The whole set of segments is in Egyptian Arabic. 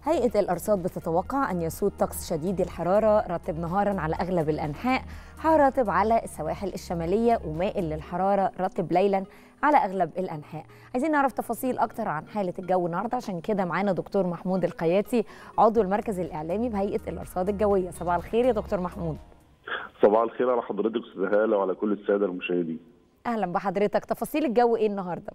هيئة الأرصاد بتتوقع أن يسود طقس شديد الحرارة رطب نهارا على أغلب الأنحاء حارتب على السواحل الشمالية ومائل للحرارة رطب ليلا على أغلب الأنحاء عايزين نعرف تفاصيل أكتر عن حالة الجو النهاردة عشان كده معانا دكتور محمود القياتي عضو المركز الإعلامي بهيئة الأرصاد الجوية صباح الخير يا دكتور محمود صباح الخير على حضرتك استاذ هاله وعلى كل الساده المشاهدين أهلا بحضرتك تفاصيل الجو إيه النهاردة؟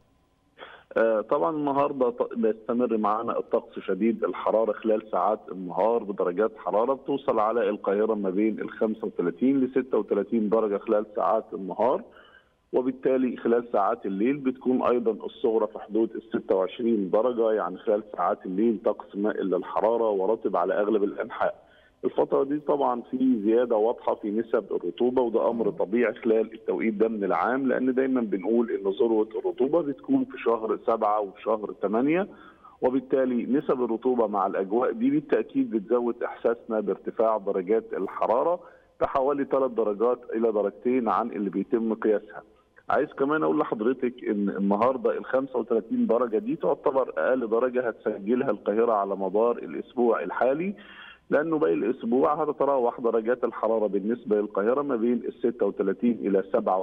آه طبعا النهارده بيستمر معانا الطقس شديد الحراره خلال ساعات النهار بدرجات حراره بتوصل على القاهره ما بين ال 35 ل 36 درجه خلال ساعات النهار وبالتالي خلال ساعات الليل بتكون ايضا الصغرى في حدود ال 26 درجه يعني خلال ساعات الليل طقس مائل للحراره ورطب على اغلب الانحاء. الفترة دي طبعا في زيادة واضحة في نسب الرطوبة وده أمر طبيعي خلال التوقيت ده من العام لأن دايما بنقول إن ذروة الرطوبة بتكون في شهر سبعة وفي شهر ثمانية وبالتالي نسب الرطوبة مع الأجواء دي بالتأكيد بتزود إحساسنا بارتفاع درجات الحرارة بحوالي ثلاث درجات إلى درجتين عن اللي بيتم قياسها. عايز كمان اقول لحضرتك ان النهارده ال 35 درجه دي تعتبر اقل درجه هتسجلها القاهره على مدار الاسبوع الحالي لانه باقي الاسبوع هتتراوح درجات الحراره بالنسبه للقاهره ما بين ال 36 الى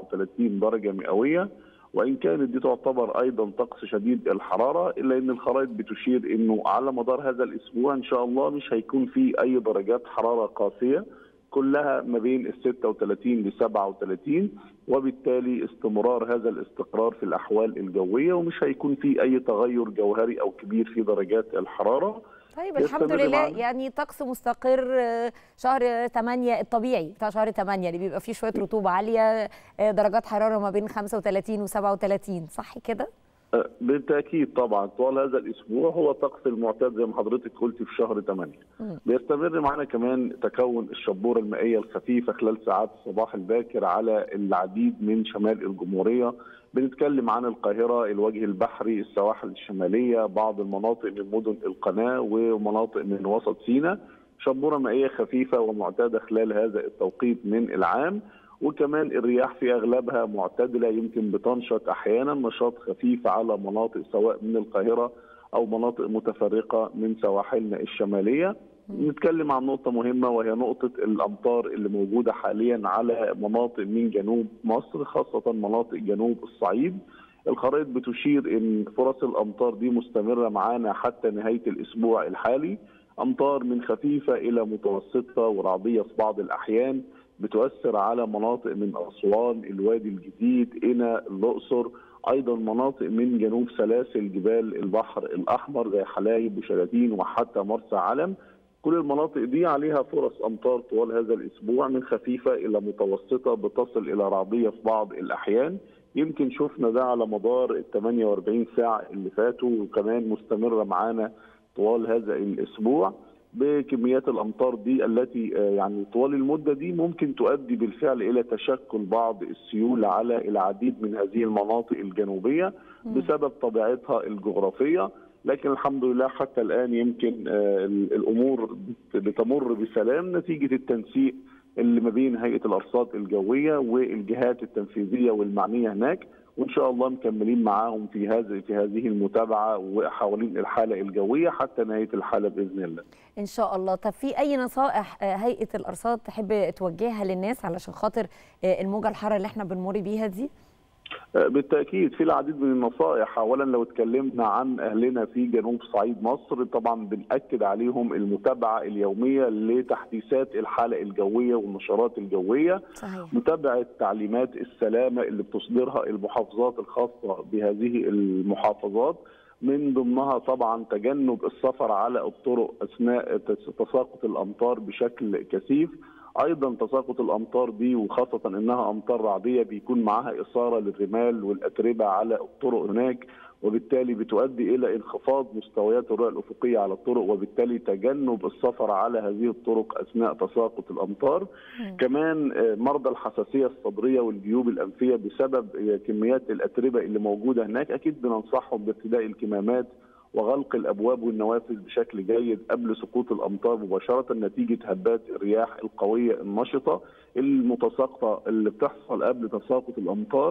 37 درجه مئويه وان كانت دي تعتبر ايضا طقس شديد الحراره الا ان الخرائط بتشير انه على مدار هذا الاسبوع ان شاء الله مش هيكون في اي درجات حراره قاسيه كلها ما بين ال 36 ل 37 وبالتالي استمرار هذا الاستقرار في الاحوال الجويه ومش هيكون في اي تغير جوهري او كبير في درجات الحراره طيب الحمد لله معنا. يعني طقس مستقر شهر 8 الطبيعي بتاع شهر 8 اللي بيبقى فيه شويه رطوبه عاليه درجات حراره ما بين 35 و37 صح كده؟ بالتاكيد طبعا طوال هذا الاسبوع هو الطقس المعتاد زي ما حضرتك قلتي في شهر 8 بيستمر معنا كمان تكون الشبوره المائيه الخفيفه خلال ساعات الصباح الباكر على العديد من شمال الجمهوريه بنتكلم عن القاهره الوجه البحري السواحل الشماليه بعض المناطق من مدن القناه ومناطق من وسط سيناء شبوره مائيه خفيفه ومعتاده خلال هذا التوقيت من العام وكمان الرياح في اغلبها معتدله يمكن بتنشط احيانا نشاط خفيف على مناطق سواء من القاهره او مناطق متفرقه من سواحلنا الشماليه. نتكلم عن نقطه مهمه وهي نقطه الامطار اللي موجوده حاليا على مناطق من جنوب مصر خاصه مناطق جنوب الصعيد. الخرائط بتشير ان فرص الامطار دي مستمره معانا حتى نهايه الاسبوع الحالي. امطار من خفيفه الى متوسطه ورعديه في بعض الاحيان. بتؤثر على مناطق من اسوان، الوادي الجديد، قنا، الاقصر، ايضا مناطق من جنوب سلاسل جبال البحر الاحمر زي حلايب وشلاتين وحتى مرسى علم. كل المناطق دي عليها فرص امطار طوال هذا الاسبوع من خفيفه الى متوسطه بتصل الى رعديه في بعض الاحيان. يمكن شفنا ده على مدار ال 48 ساعه اللي فاتوا وكمان مستمره معانا طوال هذا الاسبوع. بكميات الامطار دي التي يعني طوال المده دي ممكن تؤدي بالفعل الى تشكل بعض السيول على العديد من هذه المناطق الجنوبيه بسبب طبيعتها الجغرافيه لكن الحمد لله حتى الان يمكن الامور بتمر بسلام نتيجه التنسيق اللي ما بين هيئه الارصاد الجويه والجهات التنفيذيه والمعنيه هناك وان شاء الله مكملين معاهم في هذه في هذه المتابعه وحوالين الحاله الجويه حتى نهايه الحاله باذن الله. ان شاء الله، طب في اي نصائح هيئه الارصاد تحب توجهها للناس علشان خاطر الموجه الحاره اللي احنا بنمر بيها دي؟ بالتاكيد في العديد من النصائح اولا لو اتكلمنا عن اهلنا في جنوب صعيد مصر طبعا بناكد عليهم المتابعه اليوميه لتحديثات الحاله الجويه والنشرات الجويه صحيح. متابعه تعليمات السلامه اللي بتصدرها المحافظات الخاصه بهذه المحافظات من ضمنها طبعا تجنب السفر على الطرق اثناء تساقط الامطار بشكل كثيف ايضا تساقط الامطار دي وخاصه انها امطار رعديه بيكون معها اثاره للرمال والاتربه على الطرق هناك وبالتالي بتؤدي الى انخفاض مستويات الرؤيه الافقيه على الطرق وبالتالي تجنب السفر على هذه الطرق اثناء تساقط الامطار. م. كمان مرضى الحساسيه الصدريه والجيوب الانفيه بسبب كميات الاتربه اللي موجوده هناك اكيد بننصحهم بارتداء الكمامات وغلق الابواب والنوافذ بشكل جيد قبل سقوط الامطار مباشره نتيجه هبات الرياح القويه النشطه المتساقطه اللي بتحصل قبل تساقط الامطار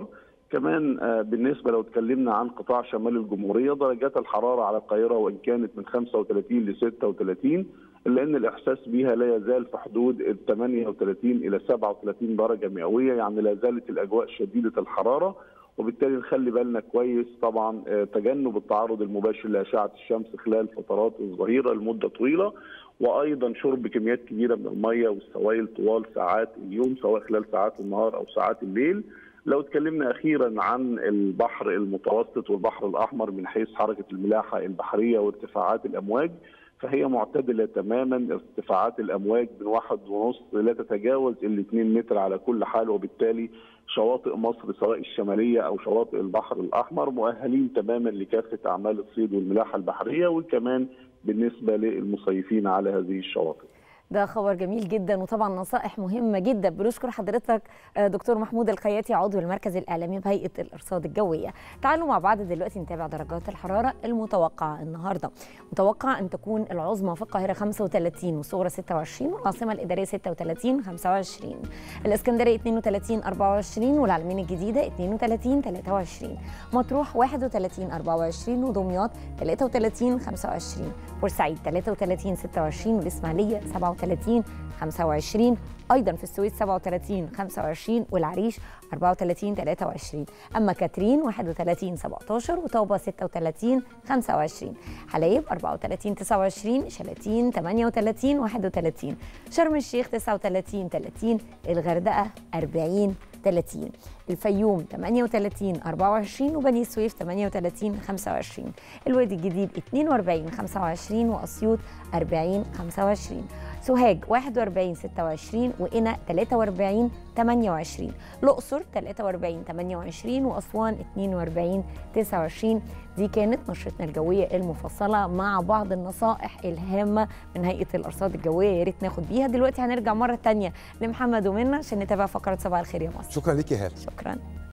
كمان بالنسبه لو اتكلمنا عن قطاع شمال الجمهوريه درجات الحراره على القاهره وان كانت من 35 ل 36 الا ان الاحساس بها لا يزال في حدود ال 38 الى 37 درجه مئويه يعني لا زالت الاجواء شديده الحراره وبالتالي نخلي بالنا كويس طبعا تجنب التعرض المباشر لاشعه الشمس خلال فترات الظهيره لمده طويله وايضا شرب كميات كبيره من الميه والسوائل طوال ساعات اليوم سواء خلال ساعات النهار او ساعات الليل لو اتكلمنا اخيرا عن البحر المتوسط والبحر الاحمر من حيث حركه الملاحه البحريه وارتفاعات الامواج فهي معتدله تماما ارتفاعات الامواج من واحد ونص لا تتجاوز ال 2 متر على كل حال وبالتالي شواطئ مصر سواء الشماليه او شواطئ البحر الاحمر مؤهلين تماما لكافه اعمال الصيد والملاحه البحريه وكمان بالنسبه للمصيفين على هذه الشواطئ. ده خبر جميل جدا وطبعا نصائح مهمه جدا بنشكر حضرتك دكتور محمود الخياتي عضو المركز الاعلامي بهيئه الارصاد الجويه تعالوا مع بعض دلوقتي نتابع درجات الحراره المتوقعه النهارده متوقع ان تكون العظمى في القاهره 35 والصغرى 26 والعاصمه الاداريه 36 25 الاسكندريه 32 24 والعلمين الجديده 32 23 مطروح 31 24 ودمياط 33 25 بورسعيد 33 26 والاسماعيليه 37 37 25 ايضا في السويس 37 25 والعريش 34 23 اما كاترين 31 17 وطوبه 36 25 حلايب 34 29 شلاتين 38 31 شرم الشيخ 39 30 الغردقه 40 30 الفيوم 38 24 وبني سويف 38 25 الوادي الجديد 42 25 واسيوط 40 25 سوهاج 41 26 وقنا 43 28 الأقصر 43 28 وأسوان 42 29 دي كانت نشرتنا الجوية المفصلة مع بعض النصائح الهامة من هيئة الأرصاد الجوية يا ريت ناخد بيها دلوقتي هنرجع مرة تانية لمحمد ومنى عشان نتابع فقرة صباح الخير يا مصر شكرا ليك يا هاله شكرا